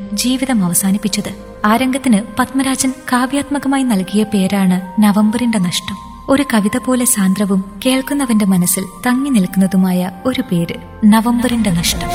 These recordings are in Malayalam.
ജീവിതം അവസാനിപ്പിച്ചത് ആ രംഗത്തിന് പത്മരാജൻ കാവ്യാത്മകമായി നൽകിയ പേരാണ് നവംബറിന്റെ നഷ്ടം ഒരു കവിത പോലെ സാന്ദ്രവും കേൾക്കുന്നവന്റെ മനസ്സിൽ തങ്ങി നിൽക്കുന്നതുമായ ഒരു പേര് നവംബറിന്റെ നഷ്ടം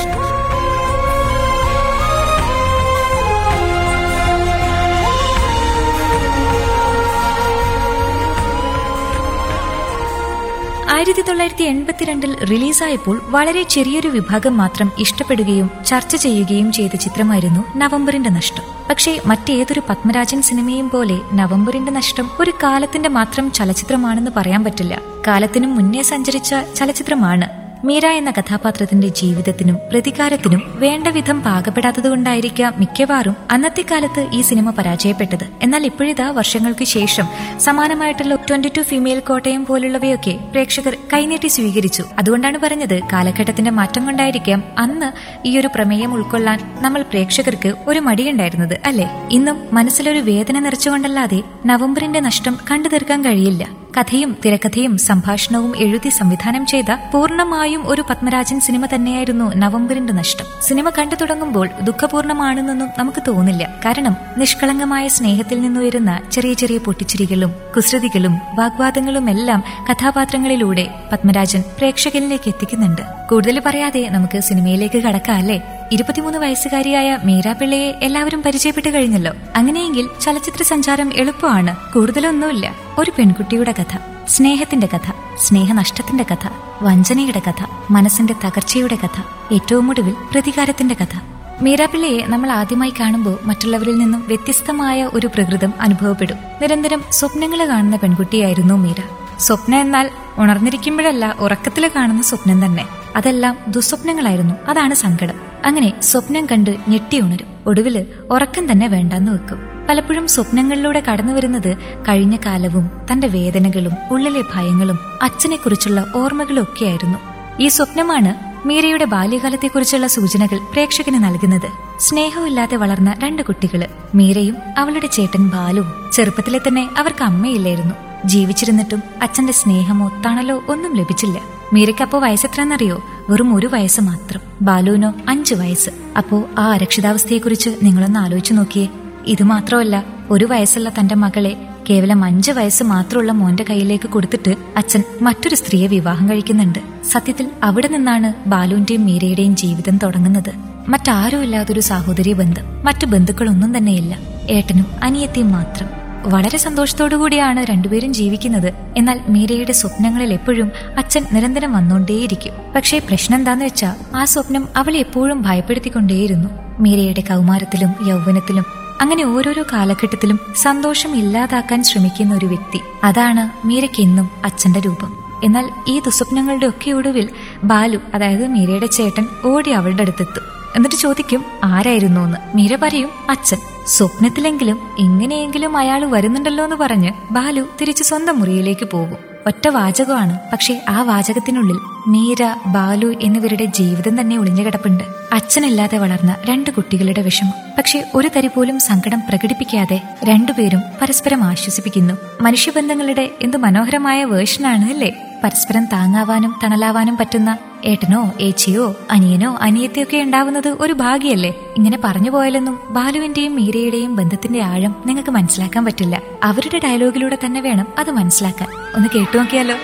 ആയിരത്തി തൊള്ളായിരത്തി എൺപത്തിരണ്ടിൽ റിലീസായപ്പോൾ വളരെ ചെറിയൊരു വിഭാഗം മാത്രം ഇഷ്ടപ്പെടുകയും ചർച്ച ചെയ്യുകയും ചെയ്ത ചിത്രമായിരുന്നു നവംബറിന്റെ നഷ്ടം പക്ഷേ മറ്റേതൊരു പത്മരാജൻ സിനിമയും പോലെ നവംബറിന്റെ നഷ്ടം ഒരു കാലത്തിന്റെ മാത്രം ചലച്ചിത്രമാണെന്ന് പറയാൻ പറ്റില്ല കാലത്തിനും മുന്നേ സഞ്ചരിച്ച ചലച്ചിത്രമാണ് മീര എന്ന കഥാപാത്രത്തിന്റെ ജീവിതത്തിനും പ്രതികാരത്തിനും വേണ്ട വിധം പാകപ്പെടാത്തതുകൊണ്ടായിരിക്കാം മിക്കവാറും അന്നത്തെ കാലത്ത് ഈ സിനിമ പരാജയപ്പെട്ടത് എന്നാൽ ഇപ്പോഴിതാ വർഷങ്ങൾക്ക് ശേഷം സമാനമായിട്ടുള്ള ട്വന്റി ടു ഫീമെയിൽ കോട്ടയം പോലുള്ളവയൊക്കെ പ്രേക്ഷകർ കൈനീട്ടി സ്വീകരിച്ചു അതുകൊണ്ടാണ് പറഞ്ഞത് കാലഘട്ടത്തിന്റെ മാറ്റം കൊണ്ടായിരിക്കാം അന്ന് ഈ ഒരു പ്രമേയം ഉൾക്കൊള്ളാൻ നമ്മൾ പ്രേക്ഷകർക്ക് ഒരു മടിയുണ്ടായിരുന്നത് അല്ലെ ഇന്നും മനസ്സിലൊരു വേദന നിറച്ചുകൊണ്ടല്ലാതെ നവംബറിന്റെ നഷ്ടം കണ്ടു തീർക്കാൻ കഴിയില്ല കഥയും തിരക്കഥയും സംഭാഷണവും എഴുതി സംവിധാനം ചെയ്ത പൂർണ്ണമായും ഒരു പത്മരാജൻ സിനിമ തന്നെയായിരുന്നു നവംബറിന്റെ നഷ്ടം സിനിമ കണ്ടു തുടങ്ങുമ്പോൾ ദുഃഖപൂർണ്ണമാണെന്നൊന്നും നമുക്ക് തോന്നില്ല കാരണം നിഷ്കളങ്കമായ സ്നേഹത്തിൽ നിന്നുയരുന്ന ചെറിയ ചെറിയ പൊട്ടിച്ചിരികളും കുസൃതികളും വാഗ്വാദങ്ങളും എല്ലാം കഥാപാത്രങ്ങളിലൂടെ പത്മരാജൻ പ്രേക്ഷകനിലേക്ക് എത്തിക്കുന്നുണ്ട് കൂടുതൽ പറയാതെ നമുക്ക് സിനിമയിലേക്ക് കടക്കാം അല്ലേ ഇരുപത്തിമൂന്ന് വയസ്സുകാരിയായ മീര പിള്ളയെ എല്ലാവരും പരിചയപ്പെട്ടു കഴിഞ്ഞല്ലോ അങ്ങനെയെങ്കിൽ ചലച്ചിത്ര സഞ്ചാരം എളുപ്പമാണ് കൂടുതലൊന്നുമില്ല ഒരു പെൺകുട്ടിയുടെ കഥ സ്നേഹത്തിന്റെ കഥ സ്നേഹനഷ്ടത്തിന്റെ കഥ വഞ്ചനയുടെ കഥ മനസ്സിന്റെ തകർച്ചയുടെ കഥ ഏറ്റവും ഒടുവിൽ പ്രതികാരത്തിന്റെ കഥ മീരാപിള്ളയെ നമ്മൾ ആദ്യമായി കാണുമ്പോൾ മറ്റുള്ളവരിൽ നിന്നും വ്യത്യസ്തമായ ഒരു പ്രകൃതം അനുഭവപ്പെടും നിരന്തരം സ്വപ്നങ്ങൾ കാണുന്ന പെൺകുട്ടിയായിരുന്നു മീര സ്വപ്നം എന്നാൽ ഉണർന്നിരിക്കുമ്പോഴല്ല ഉറക്കത്തിൽ കാണുന്ന സ്വപ്നം തന്നെ അതെല്ലാം ദുസ്വപ്നങ്ങളായിരുന്നു അതാണ് സങ്കടം അങ്ങനെ സ്വപ്നം കണ്ട് ഞെട്ടി ഉണരും ഒടുവില് ഉറക്കം തന്നെ വേണ്ടെന്ന് വെക്കും പലപ്പോഴും സ്വപ്നങ്ങളിലൂടെ കടന്നു വരുന്നത് കഴിഞ്ഞ കാലവും തന്റെ വേദനകളും ഉള്ളിലെ ഭയങ്ങളും അച്ഛനെക്കുറിച്ചുള്ള ഓർമ്മകളും ഒക്കെയായിരുന്നു ഈ സ്വപ്നമാണ് മീരയുടെ ബാല്യകാലത്തെക്കുറിച്ചുള്ള സൂചനകൾ പ്രേക്ഷകന് നൽകുന്നത് സ്നേഹമില്ലാതെ വളർന്ന രണ്ട് കുട്ടികള് മീരയും അവളുടെ ചേട്ടൻ ബാലുവും ചെറുപ്പത്തിലെ തന്നെ അവർക്ക് അമ്മയില്ലായിരുന്നു ജീവിച്ചിരുന്നിട്ടും അച്ഛന്റെ സ്നേഹമോ തണലോ ഒന്നും ലഭിച്ചില്ല മീരയ്ക്കപ്പോ വയസ്സെത്രയെന്നറിയോ വെറും ഒരു വയസ്സ് മാത്രം ബാലുവിനോ അഞ്ചു വയസ്സ് അപ്പോ ആ അരക്ഷിതാവസ്ഥയെക്കുറിച്ച് നിങ്ങളൊന്ന് ആലോചിച്ചു നോക്കിയേ ഇത് മാത്രമല്ല ഒരു വയസ്സുള്ള തന്റെ മകളെ കേവലം അഞ്ചു വയസ്സ് മാത്രമുള്ള മോന്റെ കയ്യിലേക്ക് കൊടുത്തിട്ട് അച്ഛൻ മറ്റൊരു സ്ത്രീയെ വിവാഹം കഴിക്കുന്നുണ്ട് സത്യത്തിൽ അവിടെ നിന്നാണ് ബാലുവിന്റെയും മീരയുടെയും ജീവിതം തുടങ്ങുന്നത് മറ്റാരുമില്ലാതൊരു സാഹോദര്യ ബന്ധം മറ്റു ബന്ധുക്കളൊന്നും തന്നെയില്ല ഏട്ടനും അനിയത്തിയും മാത്രം വളരെ സന്തോഷത്തോടു കൂടിയാണ് രണ്ടുപേരും ജീവിക്കുന്നത് എന്നാൽ മീരയുടെ സ്വപ്നങ്ങളിൽ എപ്പോഴും അച്ഛൻ നിരന്തരം വന്നുകൊണ്ടേയിരിക്കും പക്ഷേ പ്രശ്നം എന്താന്ന് വെച്ചാൽ ആ സ്വപ്നം അവളെ എപ്പോഴും ഭയപ്പെടുത്തിക്കൊണ്ടേയിരുന്നു മീരയുടെ കൗമാരത്തിലും യൗവനത്തിലും അങ്ങനെ ഓരോരോ കാലഘട്ടത്തിലും സന്തോഷം ഇല്ലാതാക്കാൻ ശ്രമിക്കുന്ന ഒരു വ്യക്തി അതാണ് മീരയ്ക്കെന്നും അച്ഛന്റെ രൂപം എന്നാൽ ഈ ദുസ്വപ്നങ്ങളുടെ ഒക്കെ ഒടുവിൽ ബാലു അതായത് മീരയുടെ ചേട്ടൻ ഓടി അവളുടെ അടുത്തെത്തും എന്നിട്ട് ചോദിക്കും ആരായിരുന്നു എന്ന് മീര പറയും അച്ഛൻ സ്വപ്നത്തിലെങ്കിലും എങ്ങനെയെങ്കിലും അയാൾ വരുന്നുണ്ടല്ലോ എന്ന് പറഞ്ഞ് ബാലു തിരിച്ച് സ്വന്തം മുറിയിലേക്ക് പോകും ഒറ്റ വാചകമാണ് പക്ഷേ ആ വാചകത്തിനുള്ളിൽ മീര ബാലു എന്നിവരുടെ ജീവിതം തന്നെ ഒളിഞ്ഞുകിടപ്പുണ്ട് അച്ഛനില്ലാതെ വളർന്ന രണ്ട് കുട്ടികളുടെ വിഷമം പക്ഷെ ഒരു തരി പോലും സങ്കടം പ്രകടിപ്പിക്കാതെ രണ്ടുപേരും പരസ്പരം ആശ്വസിപ്പിക്കുന്നു മനുഷ്യബന്ധങ്ങളുടെ എന്ത് മനോഹരമായ വേർഷനാണ് അല്ലേ പരസ്പരം താങ്ങാവാനും തണലാവാനും പറ്റുന്ന ഏട്ടനോ ഏച്ചിയോ അനിയനോ അനിയത്തിയൊക്കെ ഉണ്ടാവുന്നത് ഒരു ഭാഗ്യല്ലേ ഇങ്ങനെ പറഞ്ഞു പോയാലൊന്നും ബാലുവിന്റെയും മീരയുടെയും ബന്ധത്തിന്റെ ആഴം നിങ്ങൾക്ക് മനസ്സിലാക്കാൻ പറ്റില്ല അവരുടെ ഡയലോഗിലൂടെ തന്നെ വേണം അത് മനസ്സിലാക്കാൻ ഒന്ന് കേട്ടു നോക്കിയാലോ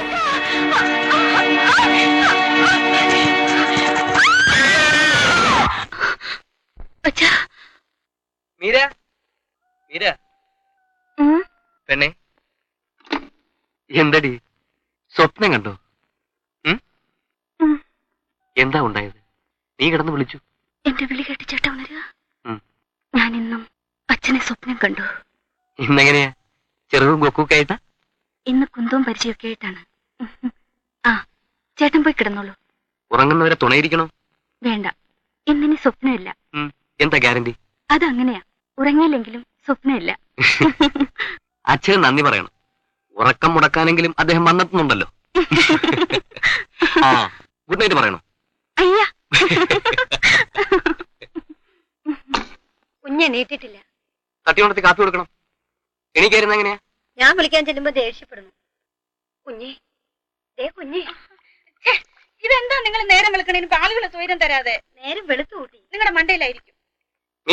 മീര മീര പെണ്ണെ എന്തടി സ്വപ്നം കണ്ടോ ഉം? എന്താ ഉണ്ടായത് നീ കിടന്ന് വിളിച്ചു എന്റെ വിളി കേട്ട് ചേട്ട ഉണരുക ഉം. ഞാൻ ഇന്നും അച്ഛനെ സ്വപ്നം കണ്ടു ഇന്നെങ്ങനെയാ ചെറുതും കൊക്കൊക്കെ ആയിട്ടാ ഇന്ന് കുന്തവും പരിചയമൊക്കെ ആയിട്ടാണ് ഉം. ആ ചേട്ടൻ പോയി കിടന്നോളൂ ഉറങ്ങുന്നവരെ തുണയിരിക്കണോ വേണ്ട ഇന്നിനി സ്വപ്നമില്ല ഉം. എന്താ ഗ്യാരണ്ടി അതങ്ങനെയാ ഉറങ്ങിയില്ലെങ്കിലും സ്വപ്നമില്ല അച്ഛന് നന്ദി പറയണം ഉറക്കം മുടക്കാനെങ്കിലും അദ്ദേഹം വന്നെത്തുന്നുണ്ടല്ലോ ആ ഗുഡ് നൈറ്റ് പറയണോ അയ്യ കുഞ്ഞെ നീട്ടിട്ടില്ല തട്ടിയുണർത്തി കാപ്പി കൊടുക്കണം എണീക്കായിരുന്ന എങ്ങനെയാ ഞാൻ വിളിക്കാൻ ചെല്ലുമ്പോ ദേഷ്യപ്പെടുന്നു കുഞ്ഞെ ദേ കുഞ്ഞെ ഇതെന്താ നിങ്ങൾ നേരം വിളിക്കണേന് ആളുകളെ സ്വൈരം തരാതെ നേരം വെളുത്തു കൂട്ടി നിങ്ങളുടെ മണ്ടയിലായിരിക്കും